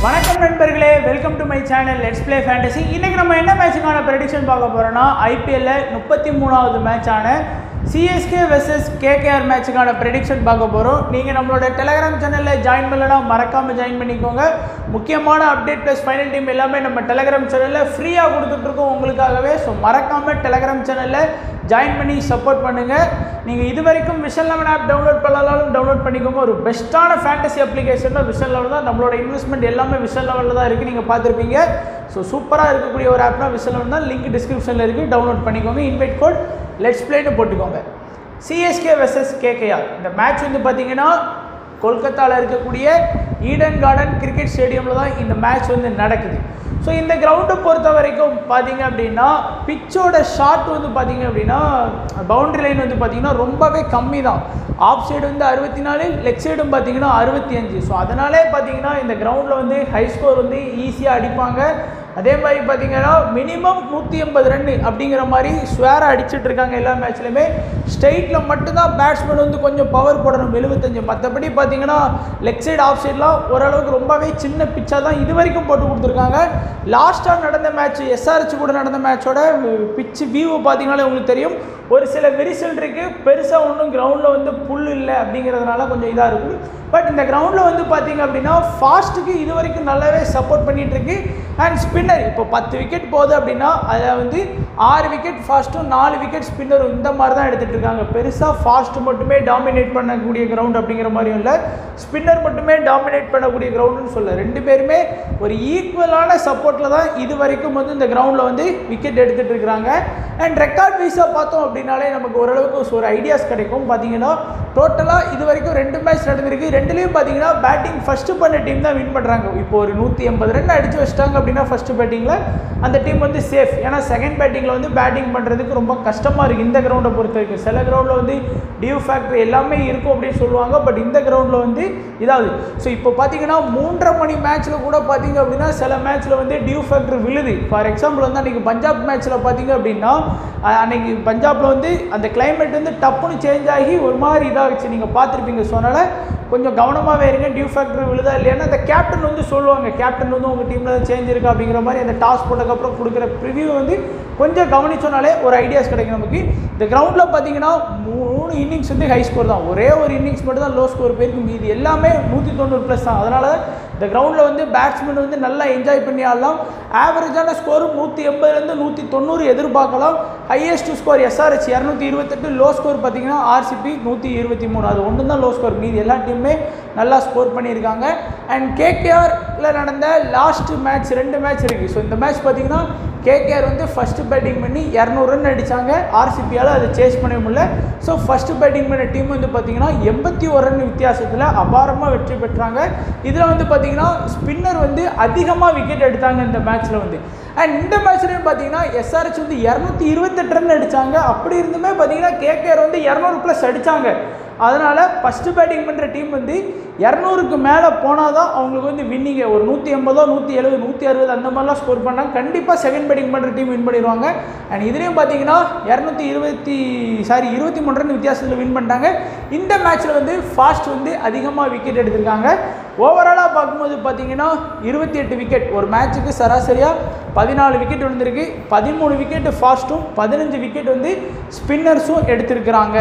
வணக்கம் நண்பர்களே welcome to my channel let's play fantasy இன்றைக்கி நம்ம என்ன மேட்சுக்கான ப்ரெடிக்ஷன் பார்க்க போகிறோன்னா ஐபிஎல்ல முப்பத்தி மூணாவது மேட்சான சிஎஸ்கே வெர்சஸ் கேகேஆர் மேட்சுக்கான ப்ரெடிக்ஷன் பார்க்க போகிறோம் நீங்கள் நம்மளோட டெலகிராம் சேனலில் ஜாயின் பண்ணலனா மறக்காமல் ஜாயின் பண்ணிக்கோங்க முக்கியமான அப்டேட் ப்ளஸ் ஃபைனல் டீம் எல்லாமே நம்ம டெலகிராம் சேனலில் ஃப்ரீயாக கொடுத்துட்ருக்கோம் உங்களுக்காகவே ஸோ மறக்காமல் டெலகிராம் சேனலில் ஜாயின் பண்ணி சப்போர்ட் பண்ணுங்கள் நீங்கள் இது வரைக்கும் விஷல் லெவன் ஆப் டவுன்லோட் பண்ணலாலும் டவுன்லோட் பண்ணிக்கோங்க ஒரு பெஸ்ட்டான ஃபேண்டசி அப்ளிகேஷன் விஷல் லெவல் தான் நம்மளோட இன்வெஸ்ட்மெண்ட் எல்லாமே விஷல் லெவலில் தான் இருக்குது நீங்கள் பார்த்துருப்பீங்க ஸோ சூப்பராக இருக்கக்கூடிய ஒரு ஆப்னா விஷல் லெவல் தான் லிங்க் டிஸ்கிரிப்ஷனில் இருக்குது டவுன்லோட் பண்ணிக்கோங்க இன்வைட் கோட் லெட்ஸ் பிளேன்னு போட்டுக்கோங்க சிஎஸ்கே வெர்சஸ் கேகேஆர் இந்த மேட்ச் வந்து பார்த்தீங்கன்னா கொல்கத்தாவில் இருக்கக்கூடிய ஈடன் கார்டன் கிரிக்கெட் ஸ்டேடியமில் தான் இந்த மேட்ச் வந்து நடக்குது ஸோ இந்த கிரவுண்டை பொறுத்த வரைக்கும் பார்த்தீங்க அப்படின்னா பிச்சோட ஷாட் வந்து பார்த்தீங்க அப்படின்னா பவுண்டரி லைன் வந்து பார்த்தீங்கன்னா ரொம்பவே கம்மி தான் ஆஃப் சைடு வந்து அறுபத்தி நாலு லெக் சைடும் பார்த்தீங்கன்னா அறுபத்தி அஞ்சு ஸோ அதனாலே பார்த்தீங்கன்னா இந்த கிரவுண்டில் வந்து ஹை ஸ்கோர் வந்து ஈஸியாக அடிப்பாங்க அதே மாதிரி பார்த்தீங்கன்னா மினிமம் நூற்றி எண்பது ரன் அப்படிங்கிற மாதிரி ஸ்வேராக அடிச்சிட்டு இருக்காங்க எல்லா மேட்ச்லையுமே ஸ்ட்ரெயிட்டில் மட்டும்தான் பேட்ஸ்மேன் வந்து கொஞ்சம் பவர் போடணும் எழுபத்தஞ்சு மற்றபடி பார்த்தீங்கன்னா லெக் சைடு ஆஃப் சைட்லாம் ஓரளவுக்கு ரொம்பவே சின்ன பிச்சாக தான் இது வரைக்கும் போட்டு கொடுத்துருக்காங்க லாஸ்ட்டாக நடந்த மேட்ச் எஸ்ஆர்ஹெச் கூட நடந்த மேட்சோட பிச்சு வியூ பார்த்தீங்கன்னாலே உங்களுக்கு தெரியும் ஒரு சில விரிசல் இருக்குது பெருசாக ஒன்றும் கிரவுண்டில் வந்து புல் இல்லை அப்படிங்கிறதுனால கொஞ்சம் இதாக இருக்கும் பட் இந்த கிரவுண்டில் வந்து பார்த்தீங்க அப்படின்னா ஃபாஸ்ட்டுக்கு இது வரைக்கும் நல்லாவே சப்போர்ட் பண்ணிட்டு இருக்கு அண்ட் ஸ்பின்னர் இப்போ பத்து விக்கெட் போகுது அப்படின்னா அதில் வந்து ஆறு விக்கெட் ஃபாஸ்ட்டும் நாலு விக்கெட் ஸ்பின்னரும் இந்த மாதிரி தான் எடுத்துகிட்டு இருக்காங்க பெருசாக ஃபாஸ்ட் மட்டுமே டாமினேட் பண்ணக்கூடிய கிரவுண்ட் அப்படிங்கிற மாதிரியும் இல்லை ஸ்பின்னர் மட்டுமே டாமினேட் பண்ணக்கூடிய கிரவுண்டுன்னு சொல்ல ரெண்டு பேருமே ஒரு ஈக்குவலான சப்போர்ட்டில் தான் இது வரைக்கும் வந்து இந்த கிரவுண்டில் வந்து விக்கெட் எடுத்துகிட்டு இருக்கிறாங்க அண்ட் ரெக்கார்ட் வைஸாக பார்த்தோம் அப்படின்னாலே நமக்கு ஓரளவுக்கு ஒரு ஐடியாஸ் கிடைக்கும் பார்த்தீங்கன்னா டோட்டலாக இது வரைக்கும் ரெண்டு மேட்ச் நடந்திருக்கு ரெண்டுலேயும் பார்த்தீங்கன்னா பேட்டிங் ஃபஸ்ட்டு பண்ண டீம் தான் வின் பண்ணுறாங்க இப்போ ஒரு நூற்றி எண்பது ரன் அடித்து வச்சிட்டாங்க அப்படின்னா ஃபஸ்ட்டு பேட்டிங்கில் அந்த டீம் வந்து சேஃப் ஏன்னா செகண்ட் பேட்டிங்கில் வந்து பேட்டிங் பண்ணுறதுக்கு ரொம்ப கஷ்டமாக இருக்குது இந்த கிரவுண்டை பொறுத்த வரைக்கும் சில கிரவுண்டில் வந்து டியூ ஃபேக்டர் எல்லாமே இருக்கும் அப்படின்னு சொல்லுவாங்க பட் இந்த கிரவுண்டில் வந்து இதாவது ஸோ இப்போ பார்த்தீங்கன்னா மூன்றரை மணி மேட்ச்சில் கூட பார்த்தீங்க அப்படின்னா சில மேட்ச்சில் வந்து டியூ ஃபேக்டர் விழுது ஃபார் எக்ஸாம்பிள் வந்து அன்றைக்கி பஞ்சாப் மேட்ச்சில் பார்த்தீங்க அப்படின்னா அஹ் அன்னைக்கு பஞ்சாபில் வந்து அந்த climate வந்து டப்புன்னு சேஞ்ச் ஆகி ஒரு மாதிரி இதாகிடுச்சு நீங்கள் பார்த்துருப்பீங்க ஸோ அதனால் கொஞ்சம் கவனமாகவே இருங்க டியூ ஃபேக்டர் விழுதா இல்லைன்னா அந்த கேப்டன் வந்து சொல்லுவாங்க கேப்டன் வந்து உங்கள் டீமில் சேஞ்ச் இருக்கா அப்படிங்கிற மாதிரி அந்த டாஸ் போட்டதுக்கப்புறம் கொடுக்குற ப்ரிவியூ வந்து கொஞ்சம் கவனிச்சோனாலே ஒரு ஐடியாஸ் கிடைக்கும் நமக்கு இந்த கிரவுண்டில் பார்த்தீங்கன்னா மூணு இன்னிங்ஸ் வந்து ஹை ஸ்கோர் தான் ஒரே ஒரு இன்னிங்ஸ் மட்டும் தான் லோ ஸ்கோர் போயிருக்கு மீதி எல்லாமே நூற்றி தொண்ணூறு ப்ளஸ் தான் அதனால் இந்த கிரவுண்டில் வந்து பேட்ஸ்மேன் வந்து நல்லா என்ஜாய் பண்ணி ஆடலாம் ஆவரேஜான ஸ்கோரும் நூற்றி எண்பதுலேருந்து நூற்றி தொண்ணூறு எதிர்பார்க்கலாம் ஹையஸ்ட் ஸ்கோர் எஸ்ஆர்ஹெச் இரநூத்தி இருபத்தெட்டு லோ ஸ்கோர் பார்த்தீங்கன்னா ஆர்சிபி நூற்றி இருபத்தி மூணு அது ஒன்று தான் லோ ஸ்கோர் மீதி எல்லா டீமுமே நல்லா ஸ்கோர் பண்ணியிருக்காங்க அண்ட் கேகேஆரில் நடந்த லாஸ்ட் மேட்ச் ரெண்டு மேட்ச் இருக்குது ஸோ இந்த மேட்ச் பார்த்தீங்கன்னா கேகேஆர் வந்து ஃபஸ்ட்டு பேட்டிங் பண்ணி இரநூறு ரன் அடித்தாங்க ஆர்சிபியால் அதை சேஸ் பண்ண முடியல ஸோ ஃபஸ்ட்டு பேட்டிங் பண்ண டீம் வந்து பார்த்தீங்கன்னா எண்பத்தி ஒரு ரன் வித்தியாசத்தில் அபாரமாக வெற்றி பெற்றாங்க இதில் வந்து பார்த்தீங்கன்னா ஸ்பின்னர் வந்து அதிகமாக விக்கெட் எடுத்தாங்க இந்த மேட்ச்சில் வந்து அண்ட் இந்த மேட்ச்லையும் பார்த்தீங்கன்னா எஸ்ஆர்ஹெச் வந்து இரநூத்தி இருபத்தெட்டு ரன் அடித்தாங்க அப்படி இருந்துமே பார்த்தீங்கன்னா கேகேஆர் வந்து இரநூறு ப்ளஸ் அடித்தாங்க அதனால் ஃபஸ்ட்டு பேட்டிங் பண்ணுற டீம் வந்து இரநூறுக்கு மேலே போனால் தான் அவங்களுக்கு வந்து வின்னிங்க ஒரு நூற்றி எண்பதோ நூற்றி எழுபது நூற்றி அறுபது அந்த மாதிரிலாம் ஸ்கோர் பண்ணாங்க கண்டிப்பாக செகண்ட் பேட்டிங் பண்ணுற டீம் வின் பண்ணிடுவாங்க அண்ட் இதுலேயும் பார்த்தீங்கன்னா இரநூத்தி இருபத்தி சாரி இருபத்தி மூணு ரன் வித்தியாசத்தில் வின் பண்ணிட்டாங்க இந்த மேட்ச்சில் வந்து ஃபாஸ்ட் வந்து அதிகமாக விக்கெட் எடுத்திருக்காங்க ஓவராலாக பார்க்கும்போது பார்த்தீங்கன்னா இருபத்தி எட்டு விக்கெட் ஒரு மேட்ச்சுக்கு சராசரியாக பதினாலு விக்கெட் விழுந்திருக்கு பதிமூணு விக்கெட்டு ஃபாஸ்ட்டும் பதினஞ்சு விக்கெட் வந்து ஸ்பின்னர்ஸும் எடுத்திருக்கிறாங்க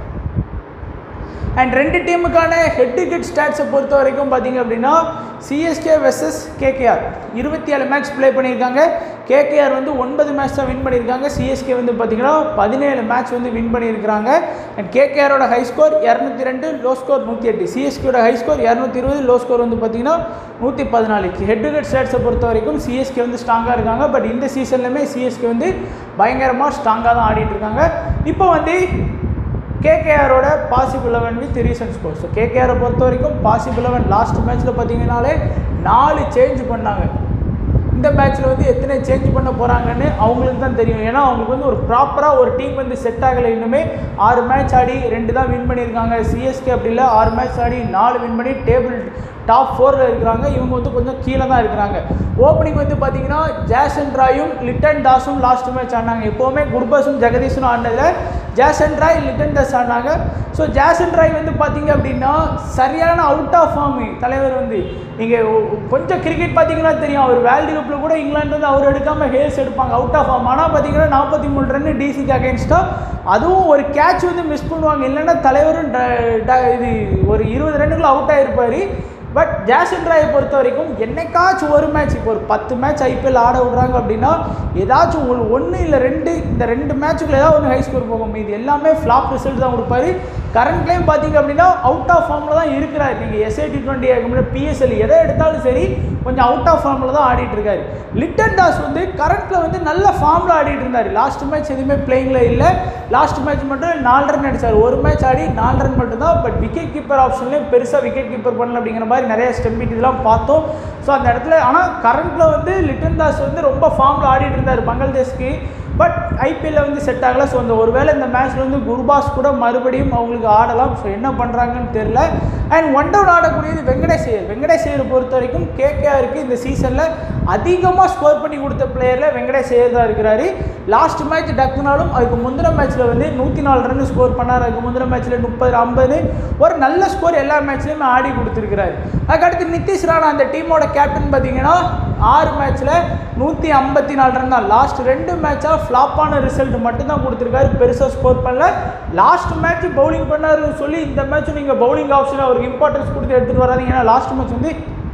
அண்ட் ரெண்டு டீமுக்கான ஹெட் டு ஹெட் ஸ்டாட்ஸை பொறுத்த வரைக்கும் பார்த்தீங்க அப்படின்னா சிஎஸ்கே வெர்சஸ் கேகேஆர் இருபத்தி ஏழு மேட்ச் ப்ளே பண்ணியிருக்காங்க கேகேஆர் வந்து ஒன்பது மேட்ச் தான் வின் பண்ணியிருக்காங்க சிஎஸ்கே வந்து பார்த்தீங்கன்னா பதினேழு மேட்ச் வந்து வின் பண்ணியிருக்காங்க அண்ட் கேகேஆரோட ஹை ஸ்கோர் இரநூத்தி ரெண்டு லோ ஸ்கோர் நூற்றி எட்டு சிஎஸ்கேயோட ஹை ஸ்கோர் இரநூத்தி இருபது லோ ஸ்கோர் வந்து பார்த்தீங்கன்னா நூற்றி பதினாலு ஹெட் டு ஹெட் ஸ்டாட்ஸை பொறுத்த வரைக்கும் சிஎஸ்கே வந்து ஸ்ட்ராங்காக இருக்காங்க பட் இந்த சீசன்லையுமே சிஎஸ்கே வந்து பயங்கரமாக ஸ்ட்ராங்காக தான் ஆடிட்டு இருக்காங்க இப்போ வந்து கேகேஆரோட possible eleven with recent score so கேகேஆரை பொறுத்த வரைக்கும் பாசிபிள் லெவன் லாஸ்ட் மேட்ச்சில் பார்த்தீங்கன்னாலே நாலு சேஞ்ச் பண்ணாங்க இந்த மேட்ச்சில் வந்து எத்தனை சேஞ்ச் பண்ண போகிறாங்கன்னு அவங்களுக்கு தான் தெரியும் ஏன்னா அவங்களுக்கு வந்து ஒரு ப்ராப்பராக ஒரு டீம் வந்து செட் ஆகலை இன்னுமே ஆறு மேட்ச் ஆடி ரெண்டு தான் வின் பண்ணியிருக்காங்க சிஎஸ்கே அப்படி இல்லை ஆறு மேட்ச் ஆடி நாலு வின் பண்ணி டேபிள் டாப் ஃபோரில் இருக்கிறாங்க இவங்க வந்து கொஞ்சம் கீழே தான் இருக்கிறாங்க ஓப்பனிங் வந்து பார்த்தீங்கன்னா ஜாசன் ராயும் லிட்டன் தாஸும் லாஸ்ட் மேட்ச் ஆடினாங்க எப்போவுமே குர்பஸும் ஜெகதீஷும் ஆடினதில் ஜாசன் ராய் லிட்டன் தஸ் ஆனாங்க ஸோ ஜாசன் ராய் வந்து பார்த்தீங்க அப்படின்னா சரியான அவுட் ஆஃப் ஃபார்ம் தலைவர் வந்து நீங்கள் கொஞ்சம் கிரிக்கெட் பார்த்தீங்கன்னா தெரியும் அவர் வேர்ல்டு கப்பில் கூட இங்கிலாந்து வந்து அவர் எடுக்காமல் ஹேல்ஸ் எடுப்பாங்க அவுட் ஆஃப் ஃபார்ம் ஆனால் பார்த்தீங்கன்னா நாற்பத்தி மூணு ரன் டிசிக்கு அகேன்ஸ்டாக அதுவும் ஒரு கேட்ச் வந்து மிஸ் பண்ணுவாங்க இல்லைன்னா தலைவரும் ட- ட- இது ஒரு இருபது ரன்னுக்குள்ள அவுட் ஆகிருப்பார் பட் ஜாசன் ராயை பொறுத்த வரைக்கும் என்னைக்காச்சும் ஒரு மேட்ச் இப்போ ஒரு பத்து மேட்ச் ஐபிஎல் ஆட விடுறாங்க அப்படின்னா ஏதாச்சும் ஒரு ஒன்று இல்லை ரெண்டு இந்த ரெண்டு மேட்சுக்குள்ள ஏதாவது ஒன்று ஹை ஸ்கோர் போகும் இது எல்லாமே ஃப்ளாப் ரிசல்ட் தான் கொடுப்பாரு கரண்ட்லேயும் பார்த்தீங்க அப்படின்னா அவுட் ஆஃப் ஃபார்மில் தான் இருக்கிறார் நீங்கள் எஸ்ஐ டி டுவெண்ட்டி பிஎஸ்எல் எதை எடுத்தாலும் சரி கொஞ்சம் அவுட் ஆஃப் ஃபார்மில் தான் ஆடிட்டு இருக்காரு லிட்டன் தாஸ் வந்து கரண்ட்டில் வந்து நல்ல ஃபார்மில் ஆடிட்டு இருந்தார் லாஸ்ட் மேட்ச் எதுவுமே பிளேயிங்கில் இல்லை லாஸ்ட் மேட்ச் மட்டும் நாலு ரன் அடிச்சார் ஒரு மேட்ச் ஆடி நாலு ரன் மட்டும்தான் பட் விக்கெட் கீப்பர் ஆப்ஷன்லேயும் பெருசாக விக்கெட் கீப்பர் பண்ணல அப்படிங்கிற மாதிரி நிறைய ஸ்டெம்பிட் இதெல்லாம் பார்த்தோம் ஸோ அந்த இடத்துல ஆனால் கரண்ட்டில் வந்து லிட்டன் தாஸ் வந்து ரொம்ப ஃபார்மில் ஆடிட்டு இருந்தார் பங்களாதேஷ்க்கு பட் ஐபிஎல்ல வந்து செட் ஆகலை ஸோ அந்த ஒருவேளை இந்த மேட்ச்ல வந்து குருபாஸ் கூட மறுபடியும் அவங்களுக்கு ஆடலாம் ஸோ என்ன பண்ணுறாங்கன்னு தெரில அண்ட் ஒன் டவுன் ஆடக்கூடியது வெங்கடேஷ் ஐயர் வெங்கடேஷ் ஐயரை பொறுத்த வரைக்கும் கேகேஆருக்கு இந்த சீசனில் அதிகமாக ஸ்கோர் பண்ணி கொடுத்த பிளேயரில் வெங்கடேஷ் ஐயர் தான் இருக்கிறாரு லாஸ்ட் மேட்ச் டக்குனாலும் அதுக்கு முந்தின மேட்ச்சில் வந்து நூற்றி நாலு ரன் ஸ்கோர் பண்ணார் அதுக்கு முந்தின மேட்ச்சில் முப்பது ஐம்பது ஒரு நல்ல ஸ்கோர் எல்லா மேட்ச்லையுமே ஆடி கொடுத்துருக்கிறாரு அதுக்கடுத்து நிதிஷ் ராணா அந்த டீமோட கேப்டன் பார்த்தீங்கன்னா ஆறு மேட்ச்சில் நூற்றி ஐம்பத்தி நாலு ரன் தான் லாஸ்ட் ரெண்டு மேட்சாக ஃப்ளாப்பான ரிசல்ட் மட்டும்தான் கொடுத்துருக்காரு பெருசாக ஸ்கோர் பண்ணல லாஸ்ட் மேட்ச் பவுலிங் பண்ணாருன்னு சொல்லி இந்த மேட்ச் நீங்கள் பவுலிங் ஆப்ஷன் அவருக்கு இம்பார்ட்டன்ஸ் கொடுத்து எடுத்துகிட்டு வராதீங்க ஏன்னா லாஸ்ட் மேட்ச் வந்து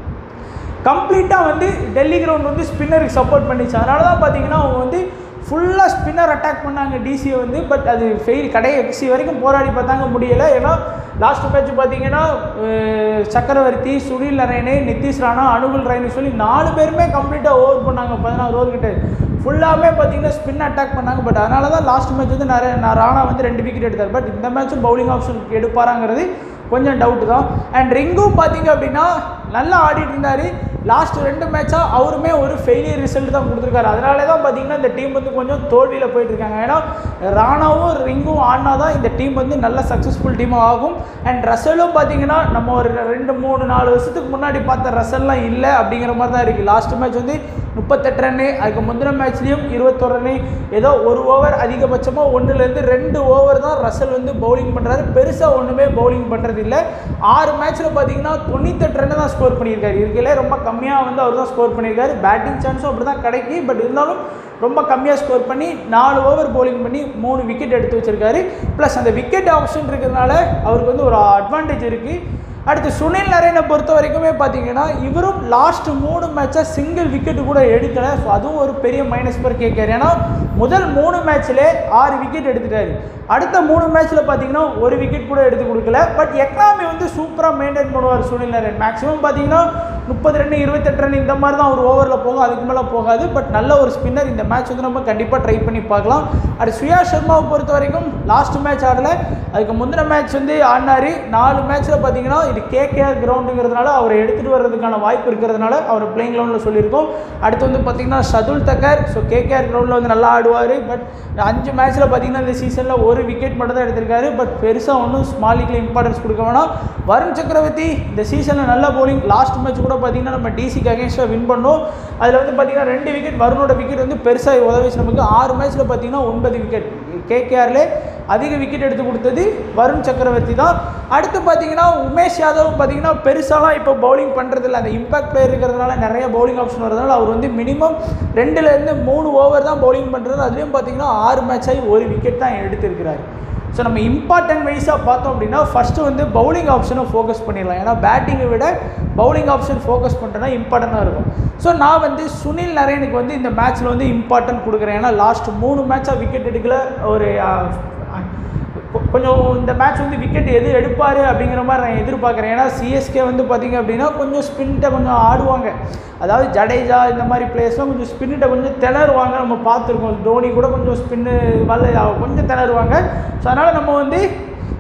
கம்ப்ளீட்டாக வந்து டெல்லி கிரவுண்ட் வந்து ஸ்பின்னருக்கு சப்போர்ட் பண்ணிச்சு அதனால தான் பார்த்தீங்கன்னா அவங்க வந்து ஃபுல்லாக ஸ்பின்னர் அட்டாக் பண்ணாங்க டிசியை வந்து பட் அது ஃபெயில் கடைசி வரைக்கும் போராடி பார்த்தாங்க முடியலை ஏன்னா லாஸ்ட் மேட்ச் பார்த்தீங்கன்னா அஹ், சக்கரவர்த்தி சுனில் நரேனு நிதிஷ் ராணா அனுகுல் ராய்னு சொல்லி நாலு பேருமே கம்ப்ளீட்டாக ஓவர் பண்ணாங்க பதினாறு ஓவர் கிட்ட ஃபுல்லாமே பார்த்தீங்கன்னா ஸ்பின் அட்டாக் பண்ணாங்க பட் அதனால தான் லாஸ்ட் மேட்ச் வந்து நிறைய நான் ராணா வந்து ரெண்டு விக்கெட் எடுத்தார் பட் இந்த மேட்ச்சும் பவுலிங் ஆப்ஷன் எடுப்பாராங்கிறது கொஞ்சம் டவுட் தான் அண்ட் ரிங்கும் பார்த்தீங்க அப்படின்னா நல்லா ஆடிட்டு இருந்தார் லாஸ்ட் ரெண்டு மேட்சாக அவருமே ஒரு ஃபெயிலியர் ரிசல்ட் தான் கொடுத்துருக்காரு அதனால தான் பார்த்தீங்கன்னா இந்த டீம் வந்து கொஞ்சம் தோல்வியில் போயிட்டு இருக்காங்க ஏன்னா ராணாவும் ரிங்கும் ஆடினா தான் இந்த டீம் வந்து நல்ல சக்ஸஸ்ஃபுல் டீமாக ஆகும் அண்ட் ரசலும் பார்த்தீங்கன்னா நம்ம ஒரு ரெண்டு மூணு நாலு வருஷத்துக்கு முன்னாடி பார்த்த ரசல்லாம் இல்லை அப்படிங்கிற மாதிரி தான் இருக்குது லாஸ்ட் மேட்ச் வந்து முப்பத்தெட்டு ரன்னு அதுக்கு முந்தின மேட்ச்லேயும் இருபத்தொரு ரன்னு ஏதோ ஒரு ஓவர் அதிகபட்சமாக ஒன்றுலேருந்து ரெண்டு ஓவர் தான் ரசல் வந்து பவுலிங் பண்ணுறாரு பெருசாக ஒன்றுமே பவுலிங் பண்ணுறது இல்லை ஆறு மேட்ச்சில் பார்த்தீங்கன்னா தொண்ணூத்தெட்டு ரன்னு தான் ஸ்கோர் பண்ணியிருக்காரு இருக்கையிலே ரொம்ப கம்மியாக வந்து அவர் தான் ஸ்கோர் பண்ணியிருக்காரு பேட்டிங் சான்ஸும் அப்படி தான் கிடைக்கி பட் இருந்தாலும் ரொம்ப கம்மியாக ஸ்கோர் பண்ணி நாலு ஓவர் bowling பண்ணி மூணு விக்கெட் எடுத்து வச்சிருக்காரு ப்ளஸ் அந்த விக்கெட் ஆப்ஷன் இருக்கிறதுனால அவருக்கு வந்து ஒரு அட்வான்டேஜ் இருக்குது அடுத்து சுனில் நரேனை பொறுத்த வரைக்குமே பார்த்தீங்கன்னா இவரும் லாஸ்ட் மூணு மேட்சாக சிங்கிள் விக்கெட் கூட எடுக்கலை ஸோ அதுவும் ஒரு பெரிய மைனஸ் பர் கேட்காரு ஏன்னா முதல் மூணு மேட்ச்லே ஆறு விக்கெட் எடுத்துட்டாரு அடுத்த மூணு மேட்ச்சில் பார்த்தீங்கன்னா ஒரு விக்கெட் கூட எடுத்து கொடுக்கல பட் எக்கனாமி வந்து சூப்பராக மெயின்டைன் பண்ணுவார் சுனில் நரேன் மேக்ஸிமம் பார்த்தீங்கன்னா முப்பது ரன் இருபத்தெட்டு ரன் இந்த மாதிரி தான் ஒரு ஓவரில் போகும் அதுக்கு மேலே போகாது பட் நல்ல ஒரு ஸ்பின்னர் இந்த மேட்ச் வந்து நம்ம கண்டிப்பாக ட்ரை பண்ணி பார்க்கலாம் அடுத்து சுயா சர்மாவை பொறுத்த வரைக்கும் லாஸ்ட் மேட்ச் ஆடல அதுக்கு முந்தின மேட்ச் வந்து ஆடினாரு நாலு மேட்ச்சில் பார்த்தீங்கன்னா இது கேகேஆர் கிரவுண்டுங்கிறதுனால அவரை எடுத்துகிட்டு வர்றதுக்கான வாய்ப்பு இருக்கிறதுனால அவர் பிளேயிங் கிரவுண்டில் சொல்லியிருக்கோம் அடுத்து வந்து பார்த்தீங்கன்னா ஷதுல் தக்கர் ஸோ கேகேஆர் கிரவுண்டில் வந்து நல்லா ஆடுவார் பட் அஞ்சு மேட்ச்சில் பார்த்தீங்கன்னா இந்த சீசனில் ஒரு விக்கெட் மட்டும் தான் எடுத்திருக்காரு பட் பெருசாக ஒன்றும் ஸ்மால் லீக்ல இம்பார்ட்டன்ஸ் கொடுக்க வேணாம் வருண் சக்கரவர்த்தி இந்த சீசனில் நல்ல bowling லாஸ்ட் மேட்ச் கூட பார்த்தீங்கன்னா நம்ம டிசிக்கு அகேன்ஸ்டாக வின் பண்ணோம் அதில் வந்து பார்த்தீங்கன்னா ரெண்டு விக்கெட் வருணோட விக்கெட் வந்து பெருசாக உதவிச்சு நமக்கு ஆறு மேட்ச்சில் பார்த்தீங்கன்னா ஒன்பது விக்கெட் கேகேஆர்ல அதிக விக்கெட் எடுத்து கொடுத்தது வருண் சக்கரவர்த்தி தான் அடுத்து பார்த்தீங்கன்னா உமேஷ் யாதவ் பார்த்தீங்கன்னா பெருசாலாம் இப்போ பவுலிங் பண்ணுறதில்ல அந்த இம்பாக்ட் பிளேயர் இருக்கிறதுனால நிறைய பவுலிங் ஆப்ஷன் வரதுனால அவர் வந்து மினிமம் ரெண்டுலேருந்து மூணு ஓவர் தான் பவுலிங் பண்ணுறது அதுலேயும் பார்த்தீங்கன்னா ஆறு மேட்ச் ஆகி ஒரு விக்கெட் தான் எடுத்திருக்கிறாரு ஸோ நம்ம இம்பார்ட்டன்ட் வைஸாக பார்த்தோம் அப்படின்னா ஃபஸ்ட்டு வந்து பவுலிங் ஆப்ஷனை ஃபோக்கஸ் பண்ணிடலாம் ஏன்னா பேட்டிங்கை விட பவுலிங் ஆப்ஷன் ஃபோக்கஸ் பண்ணுறதுனா இம்பார்ட்டண்ட்டாக இருக்கும் ஸோ நான் வந்து சுனில் நரேனுக்கு வந்து இந்த மேட்ச்சில் வந்து இம்பார்ட்டன்ட் கொடுக்குறேன் ஏன்னா லாஸ்ட் மூணு மேட்சாக விக்கெட் எடுக்கல ஒரு அஹ், கொ- கொஞ்சம் இந்த மேட்ச் வந்து விக்கெட் எது எடுப்பார் அப்படிங்கிற மாதிரி நான் எதிர்பார்க்குறேன் ஏன்னா சிஎஸ்கே வந்து பார்த்தீங்க அப்படின்னா கொஞ்சம் ஸ்பின்கிட்ட கொஞ்சம் ஆடுவாங்க அதாவது ஜடேஜா இந்த மாதிரி பிளேயர்ஸ்லாம் கொஞ்சம் ஸ்பின்னிட்ட கொஞ்சம் திணறுவாங்க நம்ம பார்த்துருக்கோம் தோனி கூட கொஞ்சம் ஸ்பின்னு வல்ல கொஞ்சம் திணறுவாங்க ஸோ அதனால் நம்ம வந்து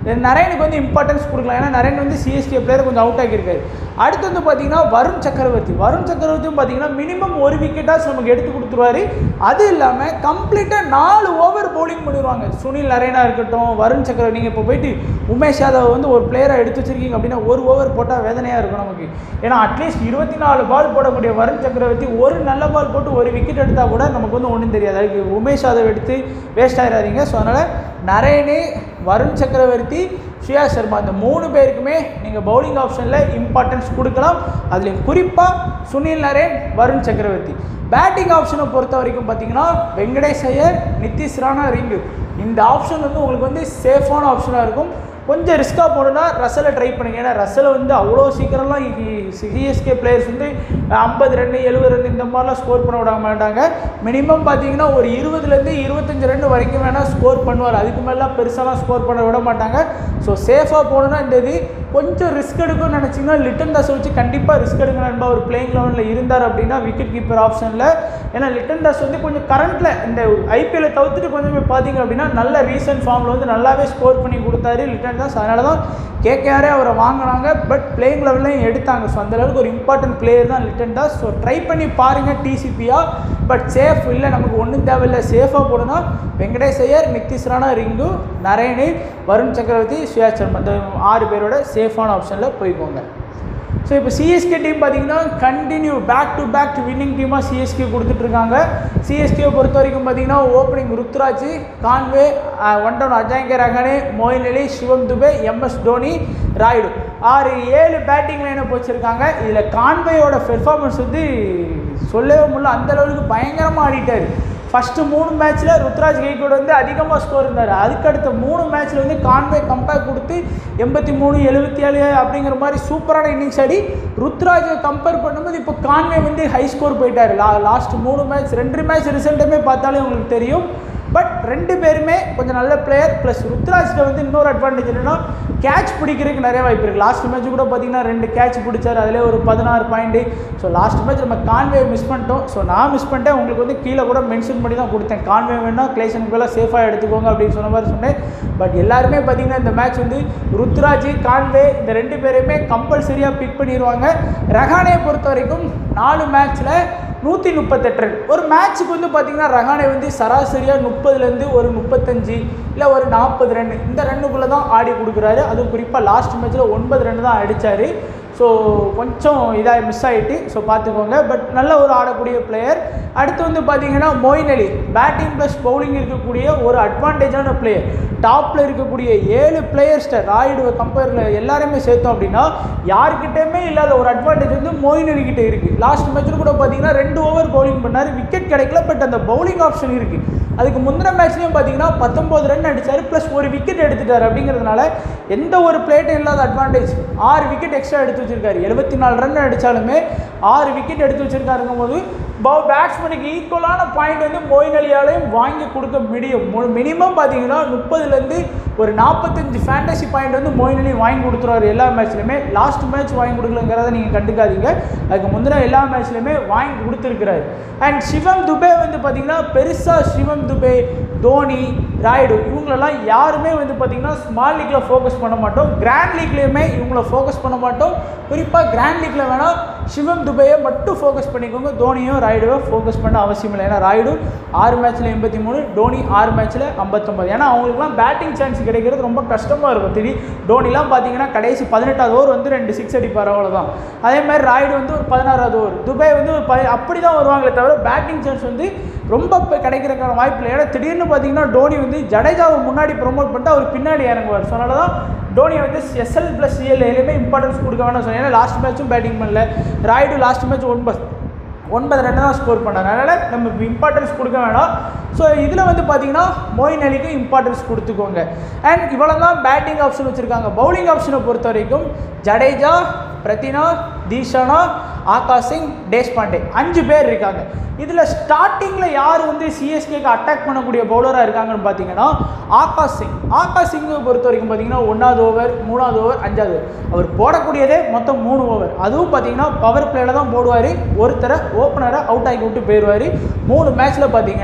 நரேனுக்கு வந்து இம்பார்ட்டன்ஸ் கொடுக்கலாம் ஏன்னா நரேன் வந்து சிஎஸ்கே பிளேயர் கொஞ்சம் அவுட் ஆகியிருக்காரு அடுத்து வந்து பார்த்தீங்கன்னா வருண் சக்கரவர்த்தி வருண் சக்கரவர்த்தியும் பார்த்தீங்கன்னா மினிமம் ஒரு விக்கெட்டாச்சும் நமக்கு எடுத்து கொடுத்துருவாரு அது இல்லாமல் கம்ப்ளீட்டாக நாலு ஓவர் bowling பண்ணிடுவாங்க சுனில் நரேனா இருக்கட்டும் வருண் சக்கரவர்த்தி நீங்கள் இப்போ போயிட்டு உமேஷ் யாதவ் வந்து ஒரு பிளேயரை எடுத்து வச்சிருக்கீங்க அப்படின்னா ஒரு ஓவர் போட்டால் வேதனையாக இருக்கும் நமக்கு ஏன்னா அட்லீஸ்ட் இருபத்தி நாலு பால் போடக்கூடிய வருண் சக்கரவர்த்தி ஒரு நல்ல பால் போட்டு ஒரு விக்கெட் எடுத்தால் கூட நமக்கு வந்து ஒன்றும் தெரியாது அதுக்கு உமேஷ் யாதவ் எடுத்து வேஸ்ட் ஆயிடாதீங்க ஸோ அதனால் நரேனு வருண் சக்கரவர்த்தி ஸ்ரேயா சர்மா இந்த மூணு பேருக்குமே நீங்கள் பவுலிங் ஆப்ஷனில் இம்பார்ட்டன்ஸ் கொடுக்கலாம் அதுலேயும் குறிப்பாக சுனில் நரேன் வருண் சக்கரவர்த்தி பேட்டிங் ஆப்ஷனை பொறுத்த வரைக்கும் பார்த்தீங்கன்னா வெங்கடேஷ் ஐயர் நிதிஷ் ராணா ரிங்கு இந்த ஆப்ஷன் வந்து உங்களுக்கு வந்து சேஃபான ஆப்ஷனாக இருக்கும் கொஞ்சம் ரிஸ்க்காக போகணுன்னா ரசலை ட்ரை பண்ணுங்க ஏன்னா ரசலை வந்து அவ்வளோ சீக்கிரம்லாம் சிஎஸ்கே பிளேயர்ஸ் வந்து ஐம்பது ரன் எழுபது ரன் இந்த மாதிரிலாம் ஸ்கோர் பண்ண விட மாட்டாங்க மினிமம் பார்த்தீங்கன்னா ஒரு இருபதுலேருந்து இருபத்தஞ்சு ரன் வரைக்கும் வேணால் ஸ்கோர் பண்ணுவார் அதுக்கு மேலாம் பெருசாலாம் ஸ்கோர் பண்ண விட மாட்டாங்க ஸோ சேஃபாக போகணுன்னா இந்த இது கொஞ்சம் ரிஸ்க் எடுக்கணும்னு நினச்சிங்கன்னா லிட்டன் தாஸை வச்சு கண்டிப்பாக ரிஸ்க் எடுங்க நண்பா ஒரு பிளேயிங் லெவனில் இருந்தார் அப்படின்னா விக்கெட் கீப்பர் ஆப்ஷனில் ஏன்னா லிட்டன் தாஸ் வந்து கொஞ்சம் கரண்ட்டில் இந்த ஐபிஎல்லை தவிர்த்துட்டு கொஞ்சம் போய் பார்த்தீங்க அப்படின்னா நல்ல ரீசன்ட் ஃபார்மில் வந்து நல்லாவே ஸ்கோர் பண்ணி கொடுத்தாரு லிட்டன் தாஸ் அதனால தான் கேகேஆரே அவரை வாங்கினாங்க பட் பிளேயிங் லெவல்லையும் எடுத்தாங்க ஸோ அந்த அளவுக்கு ஒரு இம்பார்ட்டன்ட் பிளேயர் தான் லிட்டன் தாஸ் ஸோ ட்ரை பண்ணி பாருங்கள் டிசிபியா பட் சேஃப் இல்லை நமக்கு ஒன்றும் தேவையில்லை சேஃபாக போடுனா வெங்கடேஷ் ஐயர் நித்திஷ் ராணா ரிங்கு நரேனு வருண் சக்கரவர்த்தி சுயா சர்மா இந்த ஆறு பேரோட சேஃபான ஆப்ஷனில் போய்க்கோங்க ஸோ இப்போ சிஎஸ்கே டீம் பார்த்தீங்கன்னா continue back to back winning டீமாக சிஎஸ்கே கொடுத்துட்ருக்காங்க சிஎஸ்கே பொறுத்த வரைக்கும் பார்த்தீங்கன்னா opening Ruturaj Conway one down Ajinkya Rahane Moeen Ali Shivam Dube MS Dhoni Rayudu ஆறு ஏழு பேட்டிங் லைனை வச்சுருக்காங்க இதில் கான்வேயோட பெர்ஃபார்மன்ஸ் வந்து சொல்லவே முடியல அந்த அளவுக்கு பயங்கரமாக ஆடிட்டார் ஃபஸ்ட்டு மூணு மேட்ச்சில் ருத்ராஜ் கெய்கோடு வந்து அதிகமாக ஸ்கோர் இருந்தார் அதுக்கடுத்த மூணு மேட்ச்சில் வந்து கான்வே கம்பேர் கொடுத்து எண்பத்தி மூணு எழுபத்தி ஏழு அப்படிங்கிற மாதிரி சூப்பரான இன்னிங்ஸ் ஆடி ருத்ராஜை கம்பேர் பண்ணும்போது இப்போ கான்வே வந்து ஹை ஸ்கோர் போயிட்டார் லா லாஸ்ட் மூணு மேட்ச் ரெண்டு மேட்ச் ரிசல்ட்டுமே பார்த்தாலே உங்களுக்கு தெரியும் பட் ரெண்டு பேருமே கொஞ்சம் நல்ல பிளேயர் ப்ளஸ் ருத்ராஜில் வந்து இன்னொரு அட்வான்டேஜ் என்னென்னா கேட்ச் பிடிக்கிறதுக்கு நிறைய வாய்ப்பு இருக்குது லாஸ்ட் மேட்ச் கூட பார்த்தீங்கன்னா ரெண்டு கேட்ச் பிடிச்சார் அதிலே ஒரு பதினாறு பாயிண்ட்டு ஸோ லாஸ்ட் மேட்ச் நம்ம கான்வே மிஸ் பண்ணிட்டோம் ஸோ நான் மிஸ் பண்ணிட்டேன் உங்களுக்கு வந்து கீழே கூட மென்ஷன் பண்ணி தான் கொடுத்தேன் கான்வே வேணால் கிளேஷனுக்கு எல்லாம் சேஃபாக எடுத்துக்கோங்க அப்படின்னு சொன்ன மாதிரி சொன்னேன் பட் எல்லாருமே பார்த்தீங்கன்னா இந்த மேட்ச் வந்து ருத்ராஜ் கான்வே இந்த ரெண்டு பேரையுமே கம்பல்சரியாக பிக் பண்ணிடுவாங்க ரஹானே பொறுத்த வரைக்கும் நாலு மேட்ச்சில் நூற்றி முப்பத்தெட்டு ரன் ஒரு மேட்ச்சுக்கு வந்து பார்த்தீங்கன்னா ரஹானே வந்து சராசரியாக முப்பதுலேருந்து ஒரு முப்பத்தஞ்சு இல்லை ஒரு நாற்பது ரன் இந்த ரன்னுக்குள்ளே தான் ஆடி கொடுக்குறாரு அதுவும் குறிப்பாக லாஸ்ட் மேட்ச்சில் ஒன்பது ரன் தான் அடித்தார் ஸோ கொஞ்சம் இதாக மிஸ் ஆகிட்டு ஸோ பார்த்துக்கோங்க பட் நல்ல ஒரு ஆடக்கூடிய பிளேயர் அடுத்து வந்து பார்த்தீங்கன்னா Moeen Ali batting plus bowling இருக்கக்கூடிய ஒரு அட்வான்டேஜான பிளேயர் டாப்பில் இருக்கக்கூடிய ஏழு பிளேயர்ஸ்ட ராயுடுவை கம்பேரில் எல்லாருமே சேர்த்தோம் அப்படின்னா யாருக்கிட்டேயுமே இல்லாத ஒரு அட்வான்டேஜ் வந்து மொயின் அலி கிட்ட இருக்குது லாஸ்ட் மேட்ச்சில் கூட பார்த்தீங்கன்னா ரெண்டு ஓவர் பவுலிங் பண்ணார் விக்கெட் கிடைக்கல பட் அந்த பவுலிங் ஆப்ஷன் இருக்குது அதுக்கு முந்தின மேட்ச்லையும் பார்த்தீங்கன்னா பத்தொம்போது ரன் அடித்தார் ப்ளஸ் ஒரு விக்கெட் எடுத்துட்டார் அப்படிங்கிறதுனால எந்த ஒரு பிளேட்டும் இல்லாத அட்வான்டேஜ் ஆறு விக்கெட் எக்ஸ்ட்ரா எடுத்து வச்சிருக்காரு எழுபத்தி நாலு ரன் அடித்தாலுமே ஆறு விக்கெட் எடுத்து வச்சிருக்காருங்கும் போது பேட்ஸ்மேனுக்கு ஈக்குவலான பாயிண்ட் வந்து மொயின் அலியாலையும் வாங்கி கொடுக்க முடியும் மினிமம் பார்த்தீங்கன்னா முப்பதுலேருந்து ஒரு நாற்பத்தஞ்சு ஃபேண்டசி பாயிண்ட் வந்து மொயின் அலி வாங்கி கொடுத்துருவாரு எல்லா மேட்ச்லையுமே லாஸ்ட் மேட்ச் வாங்கி கொடுக்கலங்கிறத நீங்கள் கண்டுக்காதீங்க அதுக்கு முந்தின எல்லா மேட்ச்லையுமே வாங்கி கொடுத்துருக்கிறாரு அண்ட் சிவம் துபே வந்து பார்த்தீங்கன்னா பெருசாக சிவம் துபே தோனி ராய்டு இவங்களெல்லாம் யாருமே வந்து பார்த்திங்கன்னா ஸ்மால் லீக்கில் ஃபோக்கஸ் பண்ண மாட்டோம் கிராண்ட் லீக்லேயுமே இவங்கள ஃபோக்கஸ் பண்ண மாட்டோம் குறிப்பாக கிராண்ட் லீக்கில் வேணால் சிவம் துபையை மட்டும் ஃபோக்கஸ் பண்ணிக்கோங்க தோனியும் ராய்டுவை ஃபோக்கஸ் பண்ண அவசியம் இல்லை ஏன்னா ராய்டு ஆறு மேட்ச்சில் எண்பத்தி மூணு டோனி ஆறு மேட்ச்சில் ஐம்பத்தொம்பது ஏன்னா அவங்களுக்குலாம் பேட்டிங் சான்ஸ் கிடைக்கிறது ரொம்ப கஷ்டமாக இருக்கும் திடீர் டோனிலாம் பார்த்தீங்கன்னா கடைசி பதினெட்டாவது ஓவர் வந்து ரெண்டு சிக்ஸ் அடிப்பார் அவ்வளோதான் அதே மாதிரி ராய்டு வந்து ஒரு பதினாறாவது ஓவர் துபை வந்து ஒரு ப அப்படி தான் வருவாங்களே தவிர பேட்டிங் சான்ஸ் வந்து ரொம்ப இப்போ கிடைக்கிறதுக்கான வாய்ப்பு இல்லை ஏன்னா திடீர்னு பார்த்தீங்கன்னா டோனி வந்து ஜடேஜாவை முன்னாடி ப்ரொமோட் பண்ணிட்டு அவர் பின்னாடி இறங்குவார் ஸோ அதனால தான் டோனி வந்து எஸ்எல் ப்ளஸ் சிஎல் எதுலையுமே இம்பார்ட்டன்ஸ் கொடுக்க வேணாம் சொன்னேன் ஏன்னா லாஸ்ட் மேட்ச்சும் பேட்டிங் பண்ணல ராய்டு லாஸ்ட் மேட்ச் ஒன்பது ஒன்பது ரன் தான் ஸ்கோர் பண்ணார் அதனால் நம்ம இம்பார்ட்டன்ஸ் கொடுக்க வேணாம் ஸோ இதில் வந்து பார்த்தீங்கன்னா மோயின் அலிக்கு இம்பார்ட்டன்ஸ் கொடுத்துக்கோங்க அண்ட் இவ்வளோ தான் பேட்டிங் ஆப்ஷன் வச்சுருக்காங்க பவுலிங் ஆப்ஷனை பொறுத்த வரைக்கும் ஜடேஜா பிரதினா தீஷானா ஆகாஷ் சிங் தேஷ்பாண்டே அஞ்சு பேர் இருக்காங்க இதில் ஸ்டார்டிங்கில் யார் வந்து சிஎஸ்கேக்கு அட்டாக் பண்ணக்கூடிய பவுலராக இருக்காங்கன்னு பார்த்தீங்கன்னா ஆகாஷ் சிங் ஆகாஷ் சிங்கை பொறுத்த வரைக்கும் பார்த்தீங்கன்னா ஒன்றாவது ஓவர் மூணாவது ஓவர் அஞ்சாவது ஓவர் அவர் போடக்கூடியதே மொத்தம் மூணு ஓவர் அதுவும் பார்த்தீங்கன்னா பவர் பிளேயில் தான் போடுவார் ஒருத்தரை ஓப்பனரை அவுட் ஆக்கி விட்டு போயிடுவார் மூணு மேட்ச்சில் பார்த்தீங்கன்னா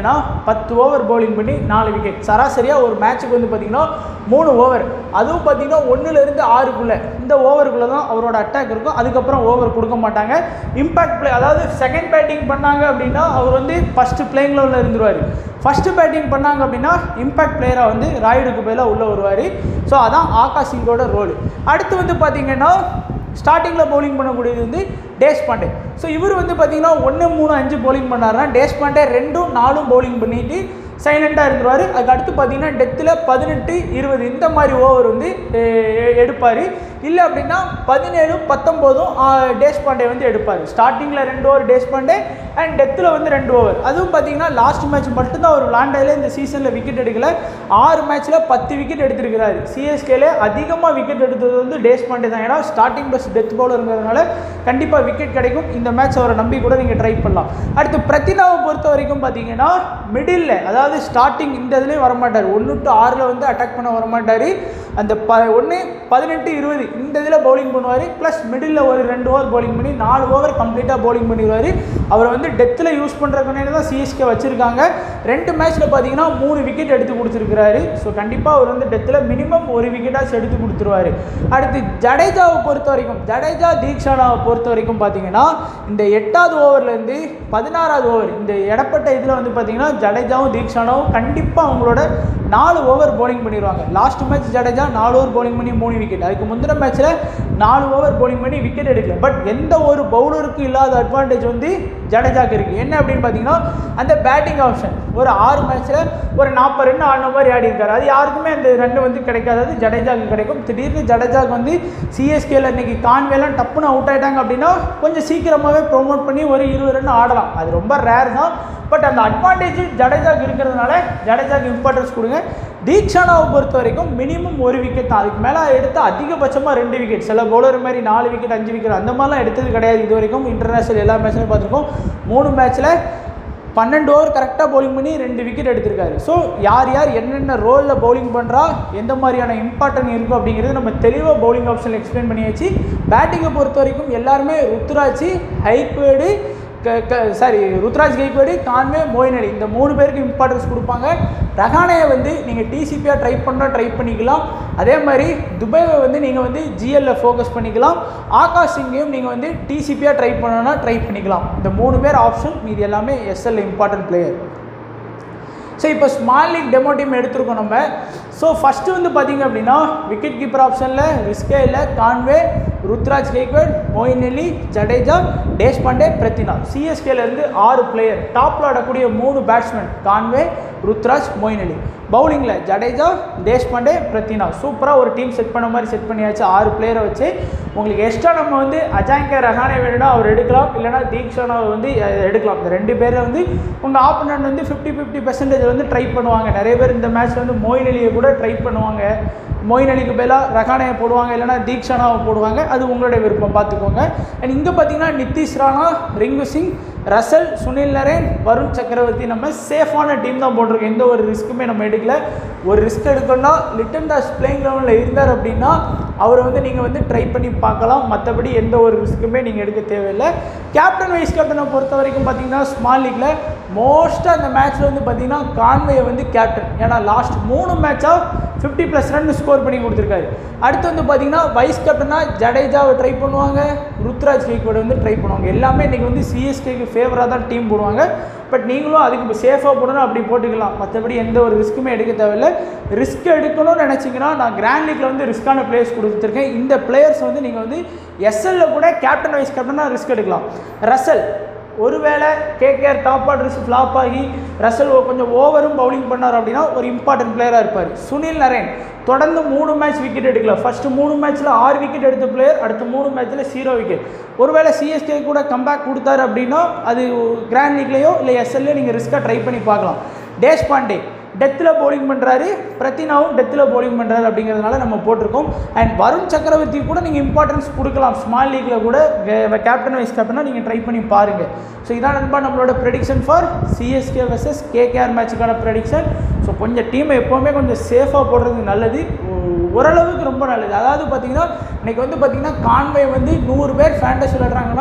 பத்து ஓவர் bowling பண்ணி நாலு விக்கெட் சராசரியாக ஒரு மேட்ச்சுக்கு வந்து பார்த்தீங்கன்னா மூணு ஓவர் அதுவும் பார்த்தீங்கன்னா ஒன்றுலேருந்து ஆறுக்குள்ளே இந்த ஓவருக்குள்ளே தான் அவரோட அட்டாக் இருக்கும் அதுக்கப்புறம் ஓவர் கொடுக்க மாட்டாங்க இம்பாக்ட் பிளே அதாவது செகண்ட் பேட்டிங் பண்ணாங்க அப்படின்னா அவர் வந்து ஃபஸ்ட்டு பிளேயிங் லெவலில் இருந்துருவார் ஃபஸ்ட்டு பேட்டிங் பண்ணாங்க அப்படின்னா இம்பாக்ட் பிளேயராக வந்து ராயுடுக்கு பதிலாக உள்ளே வருவார் ஸோ அதான் ஆகாஷ் சிங்கோட ரோல் அடுத்து வந்து பார்த்தீங்கன்னா ஸ்டார்டிங்கில் பவுலிங் பண்ணக்கூடியது வந்து டேஷ் பாண்டே ஸோ இவர் வந்து பார்த்தீங்கன்னா ஒன்று மூணு அஞ்சு bowling பண்ணாருன்னா டேஷ் பாண்டே ரெண்டும் நாலும் bowling பண்ணிட்டு சைலண்ட்டாக இருந்துருவார் அதுக்கு அடுத்து பார்த்தீங்கன்னா டெத்தில் பதினெட்டு இருபது இந்த மாதிரி ஓவர் வந்து எடுப்பார் இல்லை அப்படின்னா பதினேழு பத்தொம்போதும் டேஷ் பாண்டே வந்து எடுப்பார் ஸ்டார்டிங்கில் ரெண்டு ஓவர் டேஷ் பாண்டே அண்ட் டெத்தில் வந்து ரெண்டு ஓவர் அதுவும் பார்த்தீங்கன்னா லாஸ்ட் மேட்ச் மட்டும்தான் அவர் விளாண்டதில் இந்த சீசனில் விக்கெட் எடுக்கல ஆறு மேட்ச்சில் பத்து விக்கெட் எடுத்திருக்கிறாரு சிஎஸ்கேல அதிகமாக விக்கெட் எடுத்தது வந்து டேஷ் பாண்டே தான் ஏன்னா ஸ்டார்டிங் பஸ் டெத் பவுலருங்கிறதுனால கண்டிப்பாக விக்கெட் கிடைக்கும் இந்த மேட்ச் அவரை நம்பி கூட நீங்கள் ட்ரை பண்ணலாம் அடுத்து பிரதினாவை பொறுத்த வரைக்கும் பார்த்தீங்கன்னா மிடில் அதாவது ஸ்டார்டிங் இந்த இதுலேயும் வரமாட்டார் ஒன்று டு ஆறில் வந்து அட்டாக் பண்ண வரமாட்டார் அந்த ப ஒன்று பதினெட்டு இருபது இந்த இதில் பவுலிங் பண்ணுவார் ப்ளஸ் மிடில் ஒரு ரெண்டு ஓவர் பவுலிங் பண்ணி நாலு ஓவர் கம்ப்ளீட்டாக பவுலிங் பண்ணிடுவார் அவரை வந்து டெத்தில் யூஸ் பண்ணுறதுக்கு தான் சிஎஸ்கே வச்சுருக்காங்க ரெண்டு மேட்ச்சில் பார்த்தீங்கன்னா மூணு விக்கெட் எடுத்து கொடுத்துருக்கிறாரு ஸோ கண்டிப்பாக அவர் வந்து டெத்தில் மினிமம் ஒரு விக்கெட்டாச்சும் எடுத்து கொடுத்துருவாரு அடுத்து ஜடேஜாவை பொறுத்த வரைக்கும் ஜடேஜா தீக்ஷானாவை பொறுத்த வரைக்கும் பார்த்தீங்கன்னா இந்த எட்டாவது ஓவர்லேருந்து பதினாறாவது ஓவர் இந்த இடப்பட்ட இதில் வந்து பார்த்தீங்கன்னா ஜடேஜாவும் தீக்ஷானாவும் கண்டிப்பாக அவங்களோட நாலு ஓவர் bowling பண்ணிடுவாங்க லாஸ்ட் மேட்ச் ஜடேஜா நாலு ஓவர் bowling பண்ணி மூணு விக்கெட் அதுக்கு முந்தின மேட்ச்சில் நாலு ஓவர் bowling பண்ணி விக்கெட் எடுக்கல பட் எந்த ஒரு பவுலருக்கும் இல்லாத அட்வான்டேஜ் வந்து ஜடேஜாக்கு இருக்குது என்ன அப்படின்னு பார்த்தீங்கன்னா அந்த பேட்டிங் ஆப்ஷன் ஒரு ஆறு மேட்ச்சில் ஒரு நாற்பது ரன் ஆடின மாதிரி ஆடி இருக்காரு அது யாருக்குமே அந்த ரன் வந்து கிடைக்காது அது ஜடேஜாக்கு கிடைக்கும் திடீர்னு ஜடேஜாக்கு வந்து சிஎஸ்கேல இன்னைக்கு கான்வேலாம் டப்புன்னு அவுட் ஆயிட்டாங்க அப்படின்னா கொஞ்சம் சீக்கிரமாகவே ப்ரொமோட் பண்ணி ஒரு இருபது ரன் ஆடலாம் அது ரொம்ப ரேர் தான் பட் அந்த அட்வான்டேஜ் ஜடேஜாக்கு இருக்கிறதுனால ஜடேஜாக்கு இம்பார்ட்டன்ஸ் கொடுங்க தீக்ஷானாவை பொறுத்த வரைக்கும் மினிமம் ஒரு விக்கெட் தான் அதுக்கு மேலே எடுத்து அதிகபட்சமாக ரெண்டு விக்கெட் சில பவுலர் மாதிரி நாலு விக்கெட் அஞ்சு விக்கெட் அந்த மாதிரிலாம் எடுத்தது கிடையாது இது வரைக்கும் இன்டர்நேஷனல் எல்லா மேட்ச்லையும் பார்த்துருக்கோம் மூணு மேட்ச்சில் பன்னெண்டு ஓவர் கரெக்டாக பவுலிங் பண்ணி ரெண்டு விக்கெட் எடுத்திருக்காரு ஸோ யார் யார் என்னென்ன ரோலில் பவுலிங் பண்ணுறா எந்த மாதிரியான இம்பார்ட்டன் இருக்கும் அப்படிங்கிறது நம்ம தெளிவாக பவுலிங் ஆப்ஷனில் எக்ஸ்பிளைன் பண்ணியாச்சு பேட்டிங்கை பொறுத்த வரைக்கும் எல்லாருமே Ruturaj Gaikwad sorry Ruturaj Gaikwad Conway Moeen Ali இந்த மூணு பேருக்கு இம்பார்ட்டன்ஸ் கொடுப்பாங்க ரஹானையை வந்து நீங்கள் டிசிபியாக ட்ரை பண்ணால் ட்ரை பண்ணிக்கலாம் அதே மாதிரி துபைவை வந்து நீங்கள் வந்து ஜிஎல்ல ஃபோக்கஸ் பண்ணிக்கலாம் ஆகாஷ் சிங்கையும் நீங்கள் வந்து டிசிபியாக ட்ரை பண்ணணும்னா ட்ரை பண்ணிக்கலாம் இந்த மூணு பேர் ஆப்ஷன் மீது எல்லாமே எஸ்எல் இம்பார்ட்டன்ட் பிளேயர் ஸோ இப்போ ஸ்மால் லீக் டெமோ டீம் எடுத்திருக்கோம் நம்ம ஸோ ஃபஸ்ட்டு வந்து பார்த்தீங்க அப்படின்னா விக்கெட் கீப்பர் ஆப்ஷனில் ரிஸ்கே இல்லை Conway Ruturaj Gaikwad Moeen Ali Jadeja Deshpande Pathirana சிஎஸ்கேலேருந்து ஆறு பிளேயர் டாப்பில் ஆடக்கூடிய மூணு batsman Conway Ruturaj Moeen Ali பவுலிங்கில் ஜடேஜா தேஷ் பாண்டே பிரத்தினா சூப்பராக ஒரு டீம் செட் பண்ண மாதிரி செட் பண்ணியாச்சு ஆறு பிளேயரை வச்சு உங்களுக்கு எக்ஸ்ட்ரா நம்ம வந்து அஜாங்கே ரஹானே வேணும்னா அவர் எடுக்கலாம் இல்லைனா தீக்ஷானாவை வந்து அஹ், எடுக்கலாம் இந்த ரெண்டு பேரை வந்து உங்கள் ஆப்போனண்ட் வந்து ஃபிஃப்டி ஃபிஃப்டி பெர்சன்டேஜ் வந்து ட்ரை பண்ணுவாங்க நிறைய பேர் இந்த மேட்ச் வந்து மொயின் அலியை கூட ட்ரை பண்ணுவாங்க மொயின் அலிக்கு பதிலாக ரஹானையை போடுவாங்க இல்லைனா தீக்ஷானாவை போடுவாங்க அது உங்களுடைய விருப்பம் பார்த்துக்கோங்க அண்ட் இங்கே பார்த்தீங்கன்னா நிதிஷ் ராணா ரிங்கு சிங் ரசல் சுனில் நரேன் வருண் சக்கரவர்த்தி நம்ம சேஃபான டீம் தான் போட்டிருக்கோம் எந்த ஒரு ரிஸ்க்குமே நம்ம எடுக்கல ஒரு ரிஸ்க் எடுக்கணும்னா லிட்டன் தாஸ் பிளேயிங் லெவலில் இருந்தார் அப்படின்னா அவரை வந்து நீங்கள் வந்து ட்ரை பண்ணி பார்க்கலாம் மற்றபடி எந்த ஒரு ரிஸ்க்குமே நீங்கள் எடுக்க தேவையில்லை கேப்டன் வைஸ் கேப்டனை பொறுத்த வரைக்கும் பார்த்தீங்கன்னா ஸ்மால் லீக்கில் மோஸ்ட்டாக அந்த மேட்ச்சில் வந்து பார்த்தீங்கன்னா கான்வேயை வந்து கேப்டன் ஏன்னா லாஸ்ட் மூணு மேட்சாக ஃபிஃப்டி ப்ளஸ் ரன் ஸ்கோர் பண்ணி கொடுத்துருக்காரு அடுத்து வந்து பார்த்தீங்கன்னா வைஸ் கேப்டனாக ஜடேஜாவை ட்ரை பண்ணுவாங்க ருத்ராஜ் கேக்வோட வந்து ட்ரை பண்ணுவாங்க எல்லாமே இன்றைக்கி வந்து சிஎஸ்கேக்கு ஃபேவராக தான் டீம் போடுவாங்க பட் நீங்களும் அதுக்கு இப்போ சேஃபாக போடணும் அப்படி போட்டுக்கலாம் மற்றபடி எந்த ஒரு ரிஸ்க்குமே எடுக்க தேவையில்லை ரிஸ்க் எடுக்கணும்னு நினச்சிங்கன்னா நான் கிராண்ட் லீக்ல வந்து ரிஸ்க்கான பிளேயர்ஸ் கொடுத்துருக்கேன் இந்த பிளேயர்ஸ் வந்து நீங்கள் வந்து எஸ்எல்ல கூட கேப்டன் வைஸ் கேப்டனாக ரிஸ்க் எடுக்கலாம் ரசல் ஒருவேளை கேகேஆர் டாப் ஆர்டர்ஸ் ஃப்ளாப் ஆகி ரசல் ஓ- கொஞ்சம் ஓவரும் பவுலிங் பண்ணார் அப்படின்னா ஒரு இம்பார்ட்டன்ட் பிளேயராக இருப்பார் சுனில் நரேன் தொடர்ந்து மூணு மேட்ச் விக்கெட் எடுக்கல ஃபர்ஸ்ட் மூணு மேட்ச்சில் ஆறு விக்கெட் எடுத்த பிளேயர் அடுத்த மூணு மேட்ச்சில் ஜீரோ விக்கெட் ஒருவேளை சிஎஸ்கே கூட கம்பேக் கொடுத்தாரு அப்படின்னா அது கிராண்ட் லீக்லேயோ இல்லை எஸ்எல்லையோ நீங்கள் ரிஸ்க்காக ட்ரை பண்ணி பார்க்கலாம் டேஷ் பாண்டே டெத்தில் bowling பண்ணுறாரு பிரத்தினாவும் டெத்தில் bowling பண்ணுறாரு அப்படிங்கிறதுனால நம்ம போட்டிருக்கோம் அண்ட் வருண் சக்கரவர்த்தி கூட நீங்கள் இம்பார்ட்டன்ஸ் கொடுக்கலாம் ஸ்மால் லீக்கில் கூட கேப்டன் வைஸ் கேப்டனாக நீங்கள் ட்ரை பண்ணி பாருங்கள் ஸோ இதான் நண்பா நம்மளோட prediction for CSK vs KKR மேட்சுக்கான ப்ரெடிக்ஷன் ஸோ கொஞ்சம் டீமை எப்போவுமே கொஞ்சம் சேஃபாக போடுறது நல்லது ஓ- ஓரளவுக்கு ரொம்ப நல்லது அதாவது பார்த்தீங்கன்னா இன்னைக்கு வந்து பார்த்தீங்கன்னா கான்வே வந்து நூறு பேர் ஃபேண்டஸ் விளையாடுறாங்கன்னா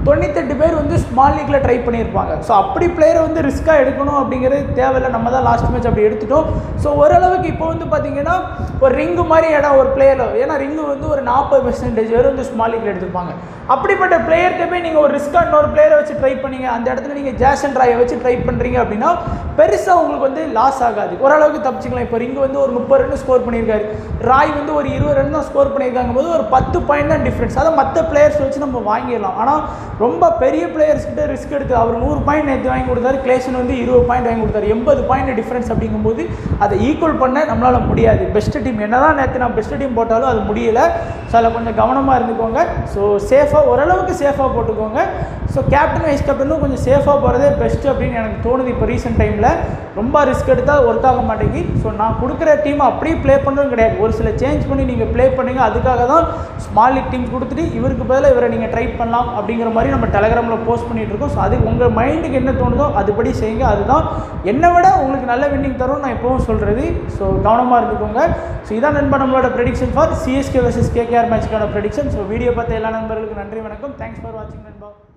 தொண்ணூத்தெட்டு பேர் வந்து ஸ்மால் லீக்கில் ட்ரை பண்ணியிருப்பாங்க ஸோ அப்படி பிளேயரை வந்து ரிஸ்க்காக எடுக்கணும் அப்படிங்கிறது தேவையில்லை நம்ம தான் லாஸ்ட் மேட்ச் அப்படி எடுத்துட்டோம் ஸோ ஓரளவுக்கு இப்போ வந்து பார்த்தீங்கன்னா ஒரு ரிங்கு மாதிரி இடம் ஒரு பிளேயர் ஏன்னா ரிங்கு வந்து ஒரு நாற்பது பெர்சன்டேஜ் பேர் வந்து ஸ்மால் லீக்கில் எடுத்திருப்பாங்க அப்படிப்பட்ட பிளேயர்கிட்ட போய் நீங்கள் ஒரு ரிஸ்க்காக இன்னொரு பிளேயரை வச்சு ட்ரை பண்ணீங்க அந்த இடத்துல நீங்கள் ஜாசன் ராயை வச்சு ட்ரை பண்ணுறீங்க அப்படின்னா பெருசாக உங்களுக்கு வந்து லாஸ் ஆகாது ஓரளவுக்கு தப்பிச்சுக்கலாம் இப்போ ரிங்கு வந்து ஒரு முப்பது ரன் ஸ்கோர் பண்ணியிருக்காரு ராய் வந்து ஒரு இருபது ரன் தான் ஸ்கோர் பண்ணியிருக்காங்க போது ஒரு பத்து பாயிண்ட் தான் டிஃப்ரென்ஸ் அதை மற்ற பிளேயர்ஸ் வச்சு நம்ம வாங்கிடலாம் ஆனால் ரொம்ப பெரிய பிளேயர்ஸ் கிட்ட ரிஸ்க் எடுத்து அவர் நூறு பாயிண்ட் நேற்று வாங்கி கொடுத்தாரு கிளேஷன் வந்து இருபது பாயிண்ட் வாங்கி கொடுத்தாரு எண்பது பாயிண்ட் டிஃப்ரென்ஸ் அப்படிங்கும்போது அதை ஈக்குவல் பண்ண நம்மளால் முடியாது பெஸ்ட் டீம் என்ன தான் நேற்று நான் பெஸ்ட் டீம் போட்டாலும் அது முடியல ஸோ அதில் கொஞ்சம் கவனமாக இருந்துக்கோங்க ஸோ சேஃபாக ஓரளவுக்கு சேஃபாக போட்டுக்கோங்க ஸோ கேப்டன் வைஸ் கேப்டனும் கொஞ்சம் சேஃபாக போகிறதே பெஸ்ட் அப்படின்னு எனக்கு தோணுது இப்போ ரீசெண்ட் டைமில் ரொம்ப ரிஸ்க் எடுத்தால் ஒர்க் ஆக மாட்டேங்கி ஸோ நான் கொடுக்குற டீம் அப்படியே ப்ளே பண்ணுறதும் கிடையாது ஒரு சில சேஞ்ச் பண்ணி நீங்கள் ப்ளே பண்ணுங்க அதுக்காக தான் ஸ்மால் லீக் டீம் கொடுத்துட்டு இவருக்கு பதிலாக இவரை நீங்கள் ட்ரை பண்ணலாம் அப்படிங்கிற மாதிரி நம்ம டெலகிராமில் போஸ்ட் பண்ணிட்டு இருக்கோம் ஸோ அது உங்கள் மைண்டுக்கு என்ன தோணுதோ அதுபடி செய்யுங்க அதுதான் என்னை விட உங்களுக்கு நல்ல வின்னிங் தரும் நான் எப்பவும் சொல்கிறது ஸோ கவனமாக இருந்துக்கோங்க ஸோ இதான் நண்பா நம்மளோட prediction for CSK versus KKR மேட்ச்க்கான ப்ரெடிக்ஷன் ஸோ வீடியோ பார்த்த எல்லா நண்பர்களுக்கும் நன்றி வணக்கம் தேங்க்ஸ் ஃபார் வாட்சிங் நண்பா